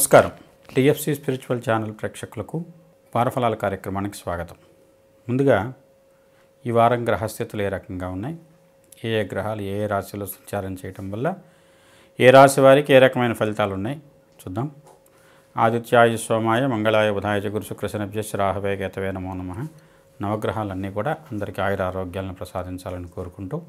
నమస్కారం TFC spiritual channel ప్రేక్షకులకు వారఫలాల కార్యక్రమానికి స్వాగతం ముందుగా ఈ వారం గ్రహస్థితులు ఏ రకంగా ఉన్నాయి ఏ ఏ గ్రహాలు ఏ ఏ రాశిలో సంచారం చేయటం వల్ల ఏ రాశి వారికి ఏ రకమైన ఫలితాలు ఉన్నాయి చూద్దాం ఆదిత్యాయ సోమాయ మంగళాయ బుధాయ గురు శుక్రశనభ్యశ్చ రాహవే గతవే నమో నమ నవగ్రహాలన్నీ కూడా అందరికీ ఆయుర ఆరోగ్యాలను ప్రసాదించాలని కోరుకుంటూ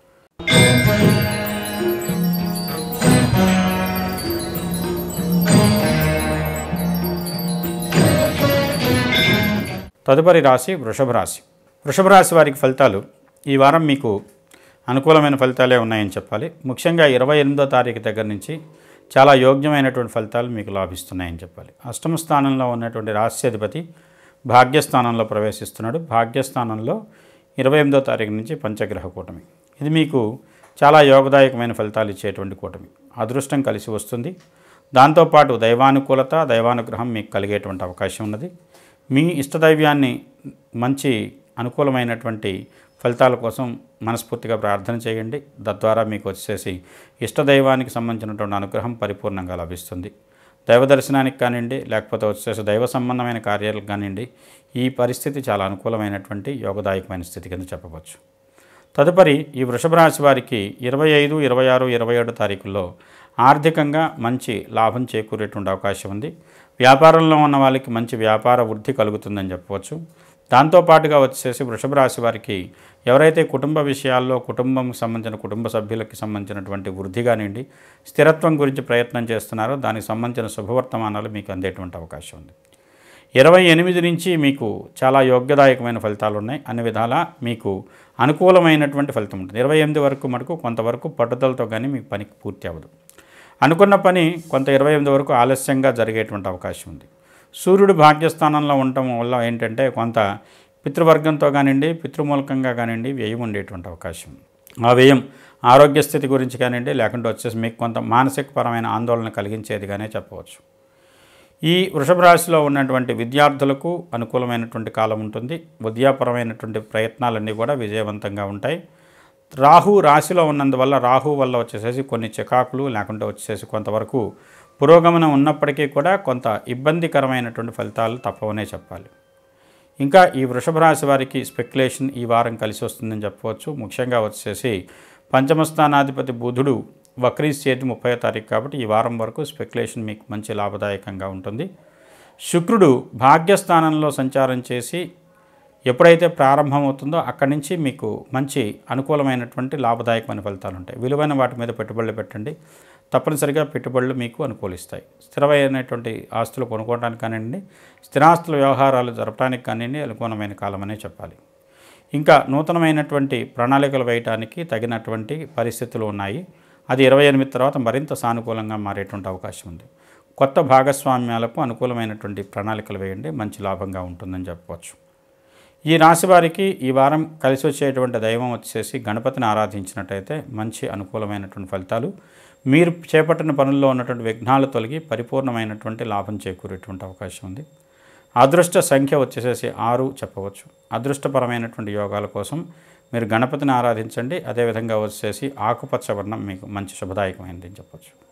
తదుపరి రాశి వృషభ రాశి వృషభ రాశి వారికి ఫలితాలు ఈ వారం మీకు అనుకూలమైన ఫలితాలే ఉన్నాయని చెప్పాలి ముఖ్యంగా ఇరవై ఎనిమిదో తారీఖు దగ్గర నుంచి చాలా యోగ్యమైనటువంటి ఫలితాలు మీకు లాభిస్తున్నాయని చెప్పాలి అష్టమ స్థానంలో ఉన్నటువంటి రాశ్యాధిపతి భాగ్యస్థానంలో ప్రవేశిస్తున్నాడు భాగ్యస్థానంలో ఇరవై ఎనిమిదో తారీఖు నుంచి పంచగ్రహ కూటమి ఇది మీకు చాలా యోగదాయకమైన ఫలితాలు ఇచ్చేటువంటి కూటమి అదృష్టం కలిసి వస్తుంది దాంతోపాటు దైవానుకూలత దైవానుగ్రహం మీకు కలిగేటువంటి అవకాశం ఉన్నది మీ ఇష్టదైవ్యాన్ని మంచి అనుకూలమైనటువంటి ఫలితాల కోసం మనస్ఫూర్తిగా ప్రార్థన చేయండి తద్వారా మీకు వచ్చేసి ఇష్టదైవానికి సంబంధించినటువంటి అనుగ్రహం పరిపూర్ణంగా లభిస్తుంది దైవ దర్శనానికి కానివ్వండి లేకపోతే వచ్చేసి దైవ సంబంధమైన కార్యాలకు కానివ్వండి ఈ పరిస్థితి చాలా అనుకూలమైనటువంటి యోగదాయకమైన స్థితి కింద చెప్పవచ్చు తదుపరి ఈ వృషభ రాశి వారికి ఇరవై ఐదు ఇరవై ఆరు ఇరవై ఏడు తారీఖుల్లో ఆర్థికంగా మంచి లాభం చేకూరేటువంటి అవకాశం ఉంది వ్యాపారంలో ఉన్న వాళ్ళకి మంచి వ్యాపార వృద్ధి కలుగుతుందని చెప్పవచ్చు దాంతోపాటుగా వచ్చేసి వృషభ రాశి వారికి ఎవరైతే కుటుంబ విషయాల్లో కుటుంబం సంబంధించిన కుటుంబ సభ్యులకి సంబంధించినటువంటి వృద్ధి కానివ్వండి స్థిరత్వం గురించి ప్రయత్నం చేస్తున్నారో దానికి సంబంధించిన శుభవర్తమానాలు మీకు అందేటువంటి అవకాశం ఉంది ఇరవై ఎనిమిది నుంచి మీకు చాలా యోగ్యదాయకమైన ఫలితాలు ఉన్నాయి అన్ని విధాలా మీకు అనుకూలమైనటువంటి ఫలితం ఉంటుంది ఇరవై ఎనిమిది వరకు మటుకు కొంతవరకు పట్టుదలతో కానీ మీకు పని పూర్తి అవ్వదు అనుకున్న పని కొంత ఇరవై ఎనిమిది వరకు ఆలస్యంగా జరిగేటువంటి అవకాశం ఉంది సూర్యుడు భాగ్యస్థానంలో ఉండటం వల్ల ఏంటంటే కొంత పితృవర్గంతో కానివ్వండి పితృమూలకంగా కానివ్వండి వ్యయం ఉండేటువంటి అవకాశం ఉంది ఆ వ్యయం ఆరోగ్య స్థితి గురించి కానివ్వండి లేకుంటే వచ్చేసి మీకు కొంత మానసికపరమైన ఆందోళన కలిగించేదిగానే చెప్పవచ్చు ఈ వృషభ రాశిలో ఉన్నటువంటి విద్యార్థులకు అనుకూలమైనటువంటి కాలం ఉంటుంది విద్యాపరమైనటువంటి ప్రయత్నాలన్నీ కూడా విజయవంతంగా ఉంటాయి రాహు రాశిలో ఉన్నందువల్ల రాహు వల్ల వచ్చేసేసి కొన్ని చికాకులు లేకుంటే వచ్చేసి కొంతవరకు పురోగమనం ఉన్నప్పటికీ కూడా కొంత ఇబ్బందికరమైనటువంటి ఫలితాలు తప్పవనే చెప్పాలి ఇంకా ఈ వృషభ రాశి వారికి స్పెక్యులేషన్ ఈ వారం కలిసి వస్తుందని చెప్పవచ్చు ముఖ్యంగా వచ్చేసి పంచమ స్థానాధిపతి బుధుడు వక్రీస్ ముప్పై తారీఖు కాబట్టి ఈ వారం వరకు స్పెక్యులేషన్ మీకు మంచి లాభదాయకంగా ఉంటుంది శుక్రుడు భాగ్యస్థానంలో సంచారం చేసి ఎప్పుడైతే ప్రారంభమవుతుందో అక్కడి నుంచి మీకు మంచి అనుకూలమైనటువంటి లాభదాయకమైన ఫలితాలు ఉంటాయి విలువైన వాటి మీద పెట్టుబడులు పెట్టండి తప్పనిసరిగా పెట్టుబడులు మీకు అనుకూలిస్తాయి స్థిరమైనటువంటి ఆస్తులు కొనుక్కోవడానికి కానివ్వండి స్థిరాస్తుల వ్యవహారాలు జరపడానికి కానివ్వండి అనుకూలమైన కాలమనే చెప్పాలి ఇంకా నూతనమైనటువంటి ప్రణాళికలు వేయడానికి తగినటువంటి పరిస్థితులు ఉన్నాయి అది ఇరవై ఎనిమిది తర్వాత మరింత సానుకూలంగా మారేటువంటి అవకాశం ఉంది కొత్త భాగస్వామ్యాలకు అనుకూలమైనటువంటి ప్రణాళికలు వేయండి మంచి లాభంగా ఉంటుందని చెప్పవచ్చు ఈ రాశి వారికి ఈ వారం కలిసి వచ్చేటువంటి దైవం వచ్చేసి గణపతిని ఆరాధించినట్టయితే మంచి అనుకూలమైనటువంటి ఫలితాలు మీరు చేపట్టిన పనుల్లో ఉన్నటువంటి విఘ్నాలు తొలగి పరిపూర్ణమైనటువంటి లాభం చేకూరేటువంటి అవకాశం ఉంది అదృష్ట సంఖ్య వచ్చేసేసి ఆరు చెప్పవచ్చు అదృష్టపరమైనటువంటి యోగాల కోసం మీరు గణపతిని ఆరాధించండి అదేవిధంగా వచ్చేసి ఆకుపచ్చ వర్ణం మీకు మంచి శుభదాయకమైనది అని చెప్పవచ్చు